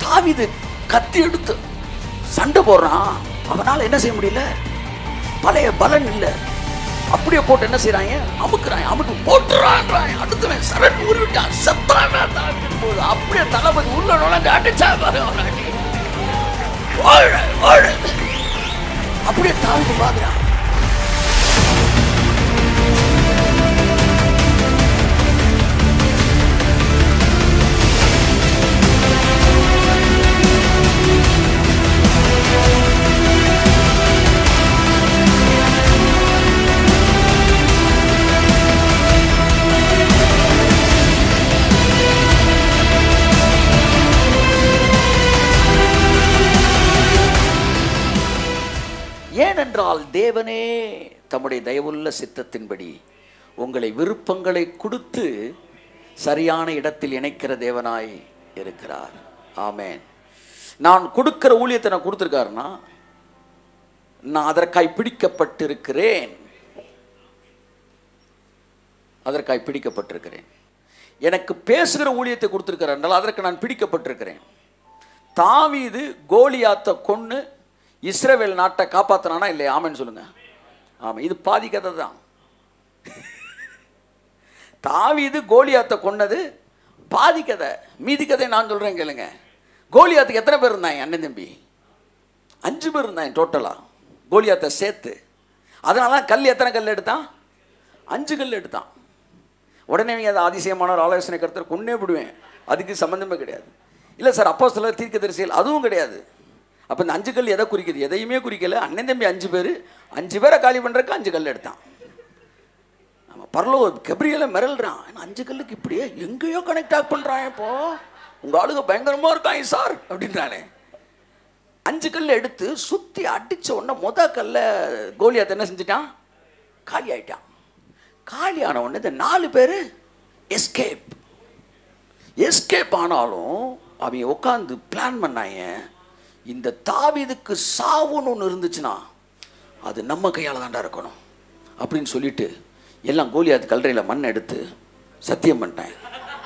தாவீது கத்தி எடுத்து சண்டை போடுறான் அவனால என்ன செய்ய முடியல பழைய பலன் இல்ல அப்படியே போட்டு என்ன செய்றாங்க அமுக்குறாங்க அமுக்கு போட்டுறான்றாங்க அடுத்தவன் சரண் உருவிட்டான் செத்தான தாவிதின் போது அப்படியே தளபதி உள்ள நுழைஞ்சு அடிச்சா பாரு அவன் அடி ஓடு, ஓடு. அப்படியே தாவிது பாக்குறான் ஏனென்றால் தேவனே தம்முடைய தயவுள்ள சித்தத்தின்படி உங்களை விருப்பங்களை கொடுத்து சரியான இடத்தில் இணைக்கிற தேவனாய் இருக்கிறார் ஆமென் நான் கொடுக்கிற ஊழியத்தை நான் கொடுத்துருக்காருன்னா நான் அதற்காய் பிடிக்கப்பட்டிருக்கிறேன் அதற்காய் பிடிக்கப்பட்டிருக்கிறேன் எனக்கு பேசுகிற ஊழியத்தை கொடுத்துருக்கிறார் என்றால் அதற்கு நான் பிடிக்கப்பட்டிருக்கிறேன் தாவீது கோலியாத்தை கொன்று இஸ்ரவேல் நாட்டை காப்பாத்தினானா இல்லையா ஆமென்னு சொல்லுங்க ஆமாம் இது பாதி கதை தான் தாவீது கோலியாத்தை கொன்னது பாதி கதை மீதி கதை நான் சொல்கிறேன் கேளுங்க கோலியாத்துக்கு எத்தனை பேர் இருந்தாங்க அண்ணன் தம்பி அஞ்சு பேர் இருந்தாங்க டோட்டலாக கோலியாத்தை சேர்த்து அதனால தான் கல் எத்தனை கல் எடுத்தான் அஞ்சு கல் எடுத்தான் உடனே நீங்க அதை அதிசயமான ஒரு ஆலோசனை கருத்தர் கொன்னே விடுவேன் அதுக்கு சம்மந்தமே கிடையாது இல்லை சார் அப்போ சில தீர்க்க தரிசியல் அதுவும் கிடையாது அப்போ இந்த அஞ்சு கல் எதை குறிக்குது எதையுமே குறிக்கல அண்ணன் தம்பி அஞ்சு பேர் அஞ்சு பேரை காலி பண்ணுறதுக்கு அஞ்சு கல் எடுத்தான் நம்ம பரலோ கெப்ரியலை மிரல்றான் ஆனா அஞ்சு கல்லுக்கு இப்படியே எங்கேயோ கனெக்ட் ஆக் பண்ணுறான் இப்போ உங்கள் ஆளுங்க பயங்கரமாக இருக்காங்க சார் அப்படின்றானே அஞ்சு கல் எடுத்து சுற்றி அடிச்ச உடனே முத கல்ல கோலியாத் என்ன செஞ்சிட்டான் காலி ஆயிட்டான் காலி ஆன உடனே இந்த நாலு பேர் எஸ்கேப் எஸ்கேப் ஆனாலும் அவங்க உட்காந்து பிளான் பண்ணாங்க இந்த தாவீதுக்கு சாவுன்னு ஒன்று இருந்துச்சுன்னா அது நம்ம கையால் தாண்டா இருக்கணும் அப்படின்னு சொல்லிட்டு எல்லாம் கோலியாத் கல்லறையில் மண் எடுத்து சத்தியம் பண்ணிட்டாங்க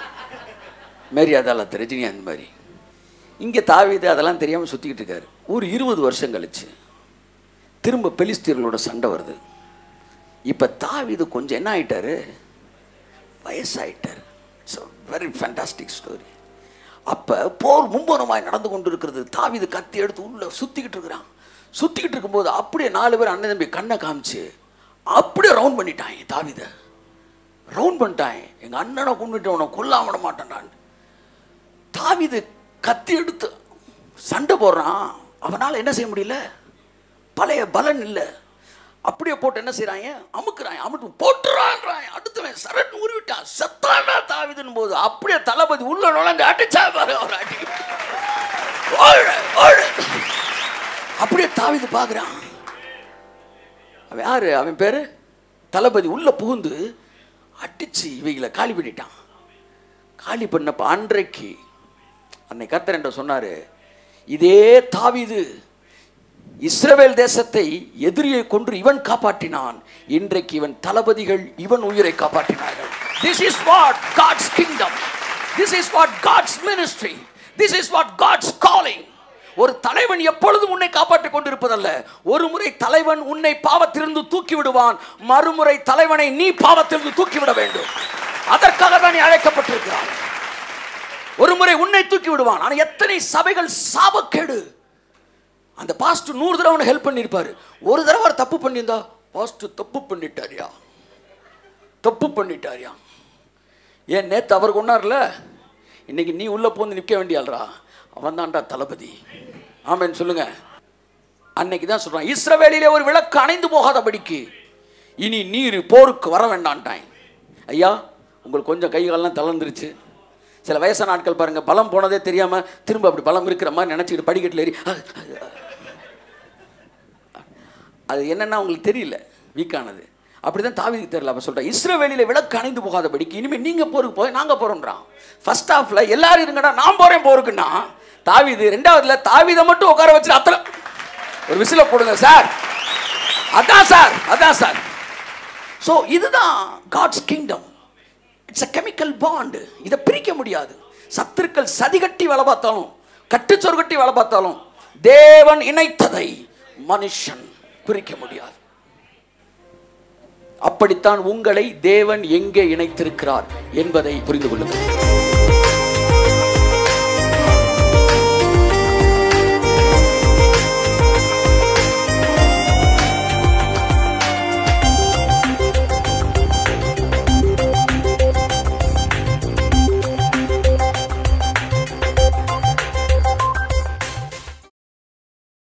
மேரி அதாலத் ரஜினி அந்த மாதிரி இங்கே தாவீது அதெல்லாம் தெரியாமல் சுற்றிக்கிட்டு இருக்காரு ஒரு இருபது வருஷம் கழிச்சு திரும்ப பெலிஸ்தீர்களோட சண்டை வருது இப்போ தாவீது கொஞ்சம் என்ன ஆயிட்டாரு வயசாயிட்டார் இட்ஸ் வெரி ஃபேண்டாஸ்டிக் ஸ்டோரி அப்போ போர் மும்பரமாய் நடந்து கொண்டு இருக்கிறது தாவீது கத்தி எடுத்து உள்ள சுற்றிக்கிட்டு இருக்கிறான் சுற்றிக்கிட்டு இருக்கும்போது அப்படியே நாலு பேர் அண்ணன் தம்பி கண்ணை காமிச்சு அப்படியே ரவுண்ட் பண்ணிட்டாங்க தாவீதை ரவுண்ட் பண்ணிட்டாங்க எங்கள் அண்ணனை கொண்டுட்டு உன்னை கொல்லாம விட மாட்டேன்டான் தாவீது கத்தி எடுத்து சண்டை போடுறான் அவனால் என்ன செய்ய முடியல பழைய பலன் இல்லை அப்படியே போட்டு என்ன செய்றாங்க அமுக்குறாங்க அமுட்டு போட்டுறான்றாங்க அடுத்தவன் சரண் உருவிட்டான் செத்தானா தாவிதுன்னு போது அப்படியே தளபதி உள்ள நுழைஞ்சு அடிச்சா பாரு அவர் அடி ஓடு, ஓடு. அப்படியே தாவிது பார்க்குறான் அவன் யாரு அவன் பேரு தளபதி உள்ள புகுந்து அடிச்சு இவைகளை காலி பண்ணிட்டான் காலி பண்ணப்ப அன்றைக்கு அன்னைக்கு கர்த்தர் என்ற சொன்னாரு இதே தாவீது இஸ்ரவேல் தேசத்தை எதிரியை கொன்று இவன் காப்பாற்றினான் இன்றைக்கு இவன் தளபதிகள் இவன் உயிரை காப்பாற்றினார்கள் this is what God's kingdom this is what God's ministry this is what God's calling ஒரு தலைவன் எப்பொழுதும் உன்னை காப்பாற்றிக் கொண்டிருப்பதல்ல ஒரு முறை தலைவன் உன்னை பாவத்திலிருந்து தூக்கி விடுவான் மறுமுறை தலைவனை நீ பாவத்திலிருந்து தூக்கி விட வேண்டும் அதற்காக தான் நீ அழைக்கப்பட்டிருக்கிறான் ஒரு முறை உன்னை தூக்கி விடுவான் ஆனால் எத்தனை சபைகள் சாபக்கேடு அந்த பாஸ்ட் நூறு தடவை அவனை ஹெல்ப் பண்ணியிருப்பாரு ஒரு தடவை அவர் தப்பு பண்ணியிருந்தா பாஸ்ட் தப்பு பண்ணிட்டாரியா தப்பு பண்ணிட்டாரியா ஏன் நேத்து அவர் கொண்டார்ல இன்னைக்கு நீ உள்ள போந்து நிற்க வேண்டியாள்ரா அவன் தான்டா தளபதி ஆமென் சொல்லுங்க அன்னைக்கு தான் சொல்றான் இஸ்ரவேலிலே ஒரு விளக்கு அணைந்து போகாதபடிக்கு இனி நீர் போருக்கு வர வேண்டான்ட்டான் ஐயா உங்களுக்கு கொஞ்சம் கை காலெல்லாம் தளர்ந்துருச்சு சில வயசான ஆட்கள் பாருங்க பலம் போனதே தெரியாம திரும்ப அப்படி பலம் இருக்கிற மாதிரி நினைச்சிட்டு படிக்கட்டில் ஏறி அஹ், அஹ், அது என்னன்னா உங்களுக்கு தெரியல வீக்கானது அப்படிதான் தாவீதுக்கு தெரியல அப்ப சொல்றேன் இஸ்ரவேலில விளக்கு அணைந்து போகாதபடிக்கு இனிமே நீங்க போருக்கு போய் நாங்க போறோம்ன்றான் ஃபர்ஸ்ட் ஹாஃப்ல எல்லாரும் இருங்கடா நான் போறேன் போருக்குன்னா தாவீது ரெண்டாவதுல தாவீதை மட்டும் உட்கார வச்சு அத்தனை ஒரு விசில போடுங்க சார் அதான் சார் அதான் சார் ஸோ இதுதான் God's kingdom it's a chemical bond இதை பிரிக்க முடியாது சத்துருக்கள் சதிகட்டி வேலை பார்த்தாலும் கட்டுச்சோறு கட்டி வேலை பார்த்தாலும் தேவன் இணைத்ததை மனுஷன் பிரிக்க முடியாது அப்படித்தான் உங்களை தேவன் எங்கே இணைத்திருக்கிறார் என்பதை புரிந்து கொள்ளுங்கள்